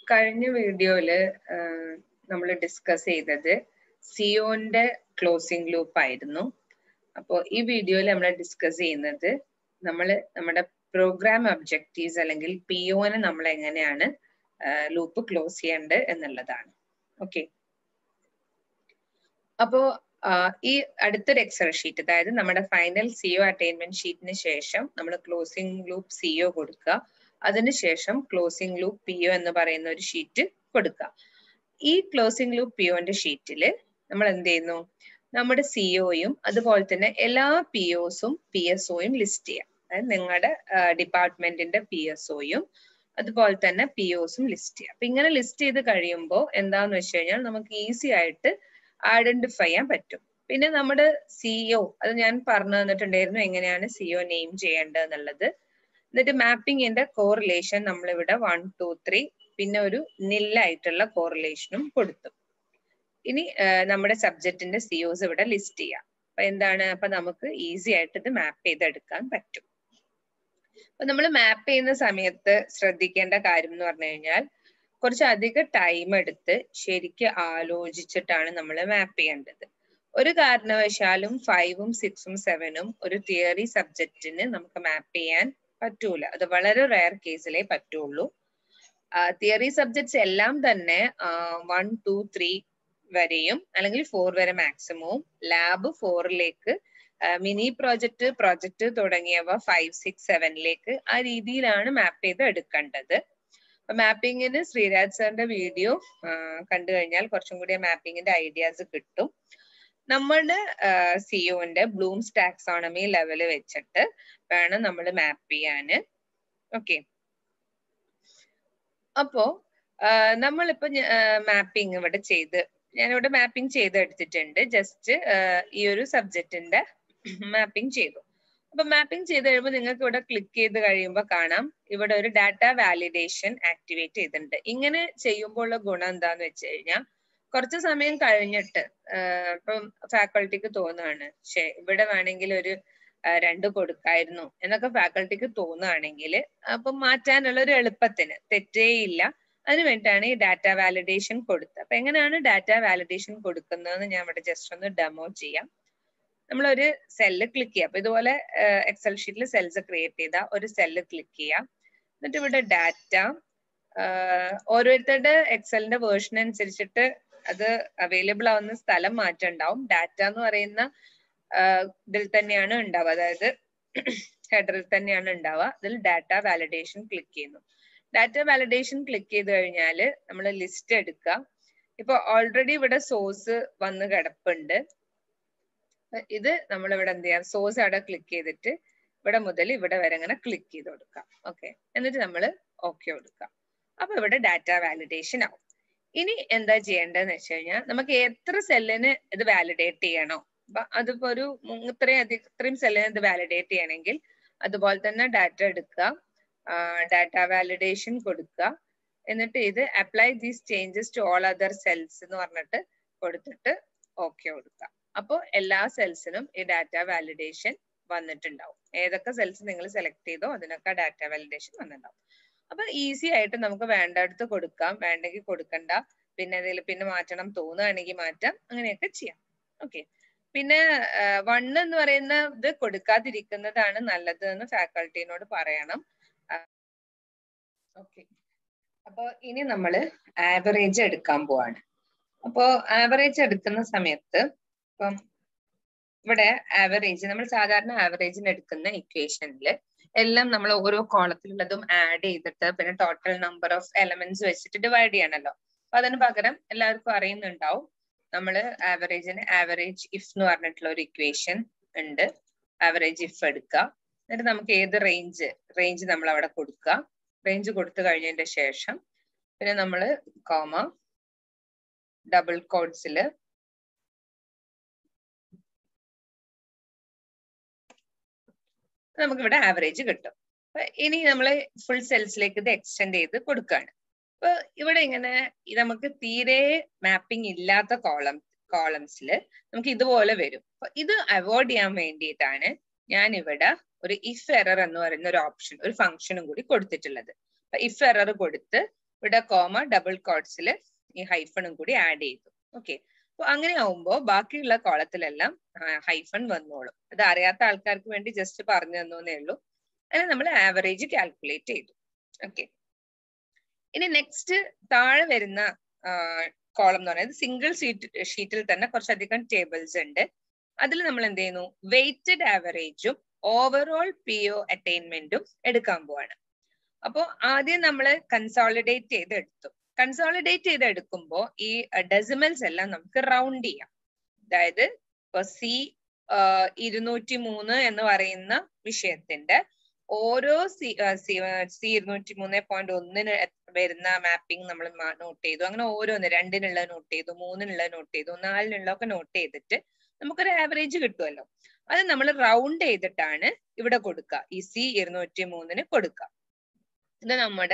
കഴിഞ്ഞ വീഡിയോയില് നമ്മൾ ഡിസ്കസ് ചെയ്തത് സിയോന്റെ ക്ലോസിംഗ് ലൂപ്പ് ആയിരുന്നു അപ്പോൾ ഈ വീഡിയോയിൽ നമ്മൾ ഡിസ്കസ് ചെയ്യുന്നത് നമ്മൾ നമ്മുടെ പ്രോഗ്രാം ഒബ്ജക്റ്റീവ്സ് അല്ലെങ്കിൽ പി ഒനെ നമ്മൾ എങ്ങനെയാണ് ലൂപ്പ് ക്ലോസ് ചെയ്യേണ്ടത് എന്നുള്ളതാണ് ഓക്കെ അപ്പോ ഈ അടുത്തൊരു എക്സൽ ഷീറ്റ് അതായത് നമ്മുടെ ഫൈനൽ സിഒ അറ്റൈൻമെന്റ് ഷീറ്റിന് ശേഷം നമ്മൾ ക്ലോസിംഗ് ലൂപ്പ് സിഒ കൊടുക്കുക അതിനുശേഷം ക്ലോസിംഗ് ലൂപ്പ് പി ഒ എന്ന് പറയുന്ന ഒരു ഷീറ്റ് കൊടുക്കുക ഈ ക്ലോസിംഗ് ലൂപ്പ് പി ഒന്റെ ഷീറ്റിൽ നമ്മൾ എന്ത് ചെയ്യുന്നു നമ്മുടെ സിഒയും അതുപോലെ തന്നെ എല്ലാ പി ഒസും പി എസ് ഒയും ലിസ്റ്റ് ചെയ്യാം അതായത് നിങ്ങളുടെ ഡിപ്പാർട്ട്മെന്റിന്റെ പി എസ് ഒയും അതുപോലെ തന്നെ പി ഒസും ലിസ്റ്റ് ചെയ്യാം അപ്പൊ ഇങ്ങനെ ലിസ്റ്റ് ചെയ്ത് കഴിയുമ്പോൾ എന്താന്ന് വെച്ച് കഴിഞ്ഞാൽ നമുക്ക് ഈസി ആയിട്ട് ഐഡന്റിഫൈ ചെയ്യാൻ പറ്റും പിന്നെ നമ്മുടെ സിഒ അത് ഞാൻ പറഞ്ഞു തന്നിട്ടുണ്ടായിരുന്നു എങ്ങനെയാണ് സിഒ നെയിം ചെയ്യേണ്ടത് എന്നുള്ളത് എന്നിട്ട് മാപ്പിങ്ങിന്റെ കോറിലേഷൻ നമ്മളിവിടെ വൺ ടു ത്രീ പിന്നെ ഒരു നില്ലായിട്ടുള്ള കോറിലേഷനും കൊടുത്തു ഇനി നമ്മുടെ സബ്ജക്റ്റിന്റെ സിഒസ് ഇവിടെ ലിസ്റ്റ് ചെയ്യാം അപ്പൊ എന്താണ് അപ്പൊ നമുക്ക് ഈസി ആയിട്ട് ഇത് മാപ്പ് ചെയ്തെടുക്കാൻ പറ്റും അപ്പൊ നമ്മൾ മാപ്പ് ചെയ്യുന്ന സമയത്ത് ശ്രദ്ധിക്കേണ്ട കാര്യം എന്ന് പറഞ്ഞു കഴിഞ്ഞാൽ കുറച്ച് അധികം ടൈം എടുത്ത് ശരിക്ക് ആലോചിച്ചിട്ടാണ് നമ്മൾ മാപ്പ് ചെയ്യേണ്ടത് ഒരു കാരണവശാലും ഫൈവും സിക്സും സെവനും ഒരു തിയറി സബ്ജക്റ്റിന് നമുക്ക് മാപ്പ് ചെയ്യാൻ പറ്റൂല അത് വളരെ റയർ കേസിലേ പറ്റുള്ളൂ തിയറി സബ്ജക്ട്സ് എല്ലാം തന്നെ വൺ ടു ത്രീ വരെയും അല്ലെങ്കിൽ ഫോർ വരെ മാക്സിമവും ലാബ് ഫോറിലേക്ക് മിനി പ്രോജക്റ്റ് പ്രോജക്റ്റ് തുടങ്ങിയവ ഫൈവ് സിക്സ് സെവനിലേക്ക് ആ രീതിയിലാണ് മാപ്പ് ചെയ്ത് എടുക്കേണ്ടത് അപ്പൊ മാപ്പിങ്ങിന് ശ്രീരാജ് സാറിന്റെ വീഡിയോ കണ്ടു കഴിഞ്ഞാൽ കുറച്ചും കൂടി മാപ്പിങ്ങിന്റെ ഐഡിയാസ് കിട്ടും നമ്മളുടെ സിഒന്റെ ബ്ലൂംസ് ടാക്സോണമി ലെവൽ വെച്ചിട്ട് വേണം നമ്മൾ മാപ്പ് ചെയ്യാന് ഓക്കെ അപ്പോ നമ്മളിപ്പോ മാപ്പിംഗ് ഇവിടെ ചെയ്ത് ഞാനിവിടെ മാപ്പിംഗ് ചെയ്ത് എടുത്തിട്ടുണ്ട് ജസ്റ്റ് ഈ ഒരു സബ്ജക്റ്റിന്റെ മാപ്പിംഗ് ചെയ്തു അപ്പൊ മാപ്പിംഗ് ചെയ്ത് കഴിയുമ്പോൾ നിങ്ങൾക്ക് ഇവിടെ ക്ലിക്ക് ചെയ്ത് കഴിയുമ്പോൾ കാണാം ഇവിടെ ഒരു ഡാറ്റ വാലിഡേഷൻ ആക്ടിവേറ്റ് ചെയ്തിട്ടുണ്ട് ഇങ്ങനെ ചെയ്യുമ്പോൾ ഉള്ള ഗുണം എന്താന്ന് വെച്ച് കഴിഞ്ഞാൽ കുറച്ച് സമയം കഴിഞ്ഞിട്ട് ഇപ്പം ഫാക്കൾട്ടിക്ക് തോന്നുകയാണ് പക്ഷെ ഇവിടെ വേണമെങ്കിൽ ഒരു രണ്ട് കൊടുക്കായിരുന്നു എന്നൊക്കെ ഫാക്കൾട്ടിക്ക് തോന്നുകയാണെങ്കിൽ അപ്പം മാറ്റാനുള്ള ഒരു എളുപ്പത്തിന് തെറ്റേയില്ല അതിന് വേണ്ടിയിട്ടാണ് ഈ ഡാറ്റ വാലിഡേഷൻ കൊടുത്തത് അപ്പൊ എങ്ങനെയാണ് ഡാറ്റ വാലിഡേഷൻ കൊടുക്കുന്നതെന്ന് ഞാൻ ഇവിടെ ജസ്റ്റ് ഒന്ന് ഡെമോ ചെയ്യാം നമ്മൾ ഒരു സെല്ല് ക്ലിക്ക് ചെയ്യാം അപ്പൊ ഇതുപോലെ എക്സൽ ഷീറ്റിൽ സെൽസ് ക്രിയേറ്റ് ചെയ്ത ഒരു സെല്ല് ക്ലിക്ക് ചെയ്യാം എന്നിട്ട് ഇവിടെ ഡാറ്റ ഓരോരുത്തരുടെ എക്സലിന്റെ വേർഷൻ അനുസരിച്ചിട്ട് അത് അവൈലബിൾ ആവുന്ന സ്ഥലം മാറ്റം ഉണ്ടാവും ഡാറ്റ എന്ന് പറയുന്ന ഇതിൽ തന്നെയാണ് ഉണ്ടാവുക അതായത് ഹെഡറിൽ തന്നെയാണ് ഉണ്ടാവുക അതിൽ ഡാറ്റ വാലിഡേഷൻ ക്ലിക്ക് ചെയ്യുന്നു ഡാറ്റ വാലിഡേഷൻ ക്ലിക്ക് ചെയ്ത് കഴിഞ്ഞാൽ നമ്മൾ ലിസ്റ്റ് എടുക്കുക ഇപ്പൊ ഓൾറെഡി ഇവിടെ സോഴ്സ് വന്ന് കിടപ്പുണ്ട് ഇത് നമ്മൾ ഇവിടെ എന്ത് ചെയ്യാം സോഴ്സ് അവിടെ ക്ലിക്ക് ചെയ്തിട്ട് ഇവിടെ മുതൽ ഇവിടെ വരെ അങ്ങനെ ക്ലിക്ക് ചെയ്ത് കൊടുക്കാം ഓക്കെ എന്നിട്ട് നമ്മൾ ഓക്കെ കൊടുക്കാം അപ്പൊ ഇവിടെ ഡാറ്റ വാലിഡേഷൻ ആവും ഇനി എന്താ ചെയ്യേണ്ടതെന്ന് വെച്ച് കഴിഞ്ഞാൽ നമുക്ക് എത്ര സെല്ലിന് ഇത് വാലിഡേറ്റ് ചെയ്യണോ അപ്പൊ അതിപ്പോ ഒരു ഇത്രയും അധികം ഇത്രയും സെല്ലിന് ഇത് വാലിഡേറ്റ് ചെയ്യണമെങ്കിൽ അതുപോലെ തന്നെ ഡാറ്റ എടുക്കുക ഡാറ്റ വാലിഡേഷൻ കൊടുക്കുക എന്നിട്ട് ഇത് apply these changes to all other cells എന്ന് പറഞ്ഞിട്ട് കൊടുത്തിട്ട് ഓക്കെ കൊടുക്കുക അപ്പോൾ എല്ലാ സെൽസിനും ഈ ഡാറ്റ വാലിഡേഷൻ വന്നിട്ടുണ്ടാവും ഏതൊക്കെ സെൽസ് നിങ്ങൾ സെലക്ട് ചെയ്തോ അതിനൊക്കെ ഡാറ്റ വാലിഡേഷൻ വന്നിട്ടുണ്ടാവും അപ്പൊ ഈസി ആയിട്ട് നമുക്ക് വേണ്ടടുത്ത് കൊടുക്കാം വേണ്ടെങ്കിൽ കൊടുക്കണ്ട പിന്നെ അതിൽ പിന്നെ മാറ്റണം തോന്നുകയാണെങ്കിൽ മാറ്റാം അങ്ങനെയൊക്കെ ചെയ്യാം ഓക്കെ പിന്നെ വൺ എന്ന് പറയുന്ന ഇത് കൊടുക്കാതിരിക്കുന്നതാണ് നല്ലത് എന്ന് ഫാക്കൾട്ടിനോട് പറയണം ഓക്കെ അപ്പൊ ഇനി നമ്മൾ ആവറേജ് എടുക്കാൻ പോവാണ് അപ്പോ ആവറേജ് എടുക്കുന്ന സമയത്ത് ഇപ്പം ഇവിടെ ആവറേജ് നമ്മൾ സാധാരണ ആവറേജിന് എടുക്കുന്ന ഇക്വേഷനിൽ എല്ലാം നമ്മൾ ഓരോ കോളത്തിലുള്ളതും ആഡ് ചെയ്തിട്ട് പിന്നെ ടോട്ടൽ നമ്പർ ഓഫ് എലമെന്റ്സ് വെച്ചിട്ട് ഡിവൈഡ് ചെയ്യണല്ലോ അപ്പൊ അതിന് പകരം എല്ലാവർക്കും അറിയുന്നുണ്ടാവും നമ്മൾ ആവറേജിന് ആവറേജ് ഇഫ് എന്ന് പറഞ്ഞിട്ടുള്ള ഒരു ഇക്വേഷൻ ഉണ്ട് ആവറേജ് ഇഫ് എടുക്കുക എന്നിട്ട് നമുക്ക് ഏത് റേഞ്ച് റേഞ്ച് നമ്മൾ അവിടെ കൊടുക്കുക റേഞ്ച് കൊടുത്തു കഴിഞ്ഞതിന്റെ ശേഷം പിന്നെ നമ്മൾ കോമ ഡബിൾ കോഡ്സിൽ നമുക്ക് ഇവിടെ ആവറേജ് കിട്ടും ഇനി നമ്മൾ ഫുൾ സെൽസിലേക്ക് ഇത് എക്സ്റ്റെൻഡ് ചെയ്ത് കൊടുക്കുകയാണ് അപ്പൊ ഇവിടെ ഇങ്ങനെ നമുക്ക് തീരെ മാപ്പിംഗ് ഇല്ലാത്ത കോളം കോളംസിൽ നമുക്ക് ഇതുപോലെ വരും അപ്പൊ ഇത് അവോയ്ഡ് ചെയ്യാൻ വേണ്ടിയിട്ടാണ് ഞാൻ ഇവിടെ ഒരു ഇഫ് എറർ എന്ന് പറയുന്ന ഒരു ഓപ്ഷൻ ഒരു ഫംഗ്ഷനും കൂടി കൊടുത്തിട്ടുള്ളത് ഇഫ് എറർ കൊടുത്ത് ഇവിടെ കോമ ഡബിൾ കോട്സിൽ ഈ ഹൈഫണും കൂടി ആഡ് ചെയ്തു ഓക്കെ അപ്പൊ അങ്ങനെ ആവുമ്പോ ബാക്കിയുള്ള കോളത്തിലെല്ലാം ഹൈഫൺ വന്നോളും അത് അറിയാത്ത ആൾക്കാർക്ക് വേണ്ടി ജസ്റ്റ് പറഞ്ഞു തന്നേ ഉള്ളൂ അങ്ങനെ നമ്മൾ ആവറേജ് കാൽക്കുലേറ്റ് ചെയ്തു ഓക്കെ ഇനി നെക്സ്റ്റ് താഴെ വരുന്ന കോളം എന്ന് പറയുന്നത് സിംഗിൾ ഷീറ്റ് ഷീറ്റിൽ തന്നെ കുറച്ചധികം ടേബിൾസ് ഉണ്ട് അതിൽ നമ്മൾ എന്ത് ചെയ്യുന്നു വെയ്റ്റഡ് ആവറേജും ഓവറോൾ പി ഒ അറ്റൈൻമെന്റും എടുക്കാൻ പോവാണ് അപ്പോൾ ആദ്യം നമ്മൾ കൺസോളിഡേറ്റ് ചെയ്ത് എടുത്തു കൺസോളിഡേറ്റ് ചെയ്ത് എടുക്കുമ്പോൾ ഈ ഡെസിമൽസ് എല്ലാം നമുക്ക് റൗണ്ട് ചെയ്യാം അതായത് ഇപ്പൊ സി ഇരുന്നൂറ്റി മൂന്ന് എന്ന് പറയുന്ന വിഷയത്തിന്റെ ഓരോ സി സി ഇരുന്നൂറ്റി മൂന്ന് പോയിന്റ് ഒന്നിന് വരുന്ന മാപ്പിംഗ് നമ്മൾ നോട്ട് ചെയ്തു അങ്ങനെ ഓരോന്ന് രണ്ടിനുള്ള നോട്ട് ചെയ്തു മൂന്നിനുള്ള നോട്ട് ചെയ്തു നാലിനുള്ള ഒക്കെ നോട്ട് ചെയ്തിട്ട് നമുക്കൊരു ആവറേജ് കിട്ടുമല്ലോ അത് നമ്മൾ റൗണ്ട് ചെയ്തിട്ടാണ് ഇവിടെ കൊടുക്കുക ഈ സി ഇരുന്നൂറ്റി മൂന്നിന് കൊടുക്കുക ഇത് നമ്മുടെ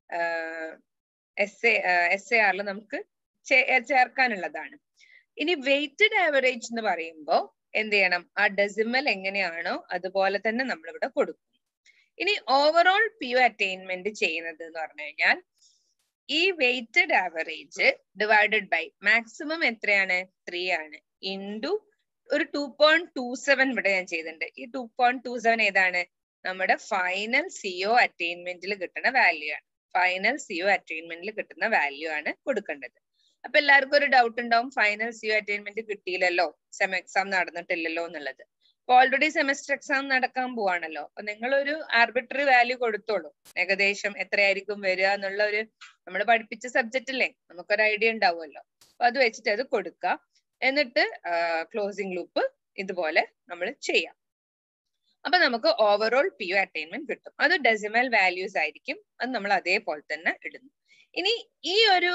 എസ് എ എസ് എ ആറിൽ നമുക്ക് ചേർക്കാനുള്ളതാണ് ഇനി വെയ്റ്റഡ് ആവറേജ് എന്ന് പറയുമ്പോൾ എന്ത് ചെയ്യണം ആ ഡെസിമൽ എങ്ങനെയാണോ അതുപോലെ തന്നെ നമ്മൾ ഇവിടെ കൊടുക്കും ഇനി ഓവറോൾ പി യു അറ്റൈൻമെന്റ് ചെയ്യുന്നത് എന്ന് പറഞ്ഞു കഴിഞ്ഞാൽ ഈ weighted average divided by maximum എത്രയാണ് ത്രീ ആണ് ഇൻറ്റു ഒരു ടു പോയിന്റ് ടു സെവൻ ഇവിടെ ഞാൻ ചെയ്തിട്ടുണ്ട് ഈ ടു പോയിന്റ് ടു സെവൻ ഏതാണ് നമ്മുടെ ഫൈനൽ സിഒ അറ്റൈൻമെന്റിൽ കിട്ടുന്ന വാല്യൂ ആണ് ഫൈനൽ സിഒ അറ്റൈൻമെന്റിൽ കിട്ടുന്ന വാല്യൂ ആണ് കൊടുക്കേണ്ടത് അപ്പൊ എല്ലാവർക്കും ഒരു ഡൗട്ട് ഉണ്ടാവും ഫൈനൽ സിഒ അറ്റൈൻമെന്റ് കിട്ടിയില്ലല്ലോ സെം എക്സാം നടന്നിട്ടില്ലല്ലോ എന്നുള്ളത് അപ്പൊ ഓൾറെഡി സെമസ്റ്റർ എക്സാം നടക്കാൻ പോവാണല്ലോ അപ്പൊ നിങ്ങൾ ഒരു ആർബിട്രറി വാല്യൂ കൊടുത്തോളൂ ഏകദേശം എത്രയായിരിക്കും വരിക എന്നുള്ള ഒരു നമ്മൾ പഠിപ്പിച്ച സബ്ജക്റ്റ് അല്ലേ നമുക്കൊരു ഐഡിയ ഉണ്ടാവുമല്ലോ അപ്പൊ അത് വെച്ചിട്ട് അത് കൊടുക്കുക എന്നിട്ട് ക്ലോസിംഗ് ലൂപ്പ് ഇതുപോലെ നമ്മൾ ചെയ്യാം അപ്പൊ നമുക്ക് ഓവറോൾ പി യു അറ്റൈൻമെന്റ് കിട്ടും അത് ഡെസിമൽ വാല്യൂസ് ആയിരിക്കും അത് നമ്മൾ അതേപോലെ തന്നെ ഇടുന്നു ഇനി ഈ ഒരു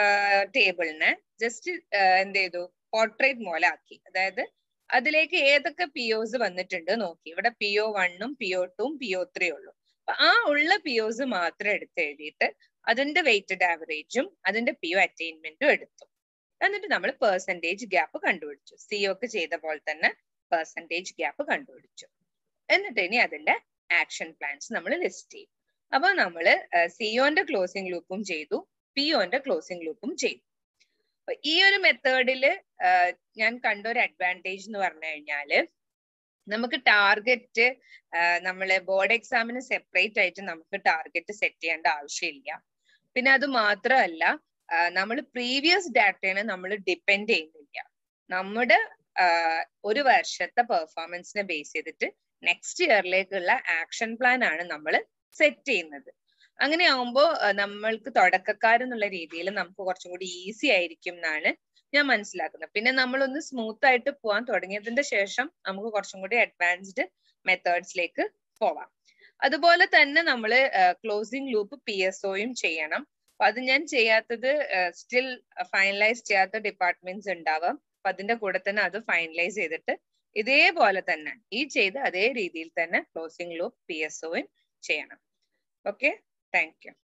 ടേബിളിനെ ജസ്റ്റ് എന്ത് ചെയ്തു പോർട്രേറ്റ് പോലെ ആക്കി അതായത് അതിലേക്ക് ഏതൊക്കെ പി ഒസ് വന്നിട്ടുണ്ട് നോക്കി ഇവിടെ പി ഒ വണ്ണും പി ഒ ടുവും പി ഒ ത്രീ ഉള്ളൂ അപ്പൊ ആ ഉള്ള പി ഒസ് മാത്രം എടുത്ത് എഴുതിയിട്ട് അതിന്റെ വെയിറ്റഡ് ആവറേജും അതിന്റെ പി ഒ അറ്റൈൻമെന്റും എടുത്തു എന്നിട്ട് നമ്മൾ പെർസെൻറ്റേജ് ഗ്യാപ്പ് കണ്ടുപിടിച്ചു സി ഒക്കെ ചെയ്ത പോലെ തന്നെ പെർസെൻറ്റേജ് ഗ്യാപ്പ് കണ്ടുപിടിച്ചു എന്നിട്ട് ഇനി അതിന്റെ ആക്ഷൻ പ്ലാൻസ് നമ്മൾ ലിസ്റ്റ് ചെയ്യും അപ്പൊ നമ്മൾ സിഒന്റെ ക്ലോസിംഗ് ലൂപ്പും ചെയ്തു പിഒന്റെ ക്ലോസിംഗ് ലൂപ്പും ചെയ്തു അപ്പൊ ഈ ഒരു മെത്തേഡിൽ ഞാൻ കണ്ട ഒരു അഡ്വാൻറ്റേജ് എന്ന് പറഞ്ഞു കഴിഞ്ഞാല് നമുക്ക് ടാർഗറ്റ് നമ്മള് ബോർഡ് എക്സാമിന് സെപ്പറേറ്റ് ആയിട്ട് നമുക്ക് ടാർഗറ്റ് സെറ്റ് ചെയ്യേണ്ട ആവശ്യമില്ല പിന്നെ അത് മാത്രമല്ല നമ്മൾ പ്രീവിയസ് ഡാറ്റയെ നമ്മൾ ഡിപ്പെൻഡ് ചെയ്യുന്നില്ല നമ്മുടെ ഒരു വർഷത്തെ പെർഫോമൻസിനെ ബേസ് ചെയ്തിട്ട് നെക്സ്റ്റ് ഇയറിലേക്കുള്ള ആക്ഷൻ പ്ലാൻ ആണ് നമ്മൾ സെറ്റ് ചെയ്യുന്നത് അങ്ങനെ ആവുമ്പോൾ നമ്മൾക്ക് തുടക്കക്കാരെന്നുള്ള രീതിയിൽ നമുക്ക് കുറച്ചും കൂടി ഈസി ആയിരിക്കും എന്നാണ് ഞാൻ മനസ്സിലാക്കുന്നത് പിന്നെ നമ്മളൊന്ന് സ്മൂത്ത് ആയിട്ട് പോകാൻ തുടങ്ങിയതിന്റെ ശേഷം നമുക്ക് കുറച്ചും കൂടി അഡ്വാൻസ്ഡ് മെത്തേഡ്സിലേക്ക് പോവാം അതുപോലെ തന്നെ നമ്മൾ ക്ലോസിംഗ് ലൂപ്പ് പി എസ് ഒയും ചെയ്യണം അപ്പൊ അത് ഞാൻ ചെയ്യാത്തത് സ്റ്റിൽ ഫൈനലൈസ് ചെയ്യാത്ത ഡിപ്പാർട്ട്മെന്റ്സ് ഉണ്ടാവാം അപ്പൊ അതിന്റെ കൂടെ തന്നെ അത് ഫൈനലൈസ് ചെയ്തിട്ട് ഇതേപോലെ തന്നെ ഈ ചെയ്ത് അതേ രീതിയിൽ തന്നെ ക്ലോസിംഗ് ലൂപ്പ് പി എസ് ഒയും ചെയ്യണം ഓക്കെ താങ്ക് യു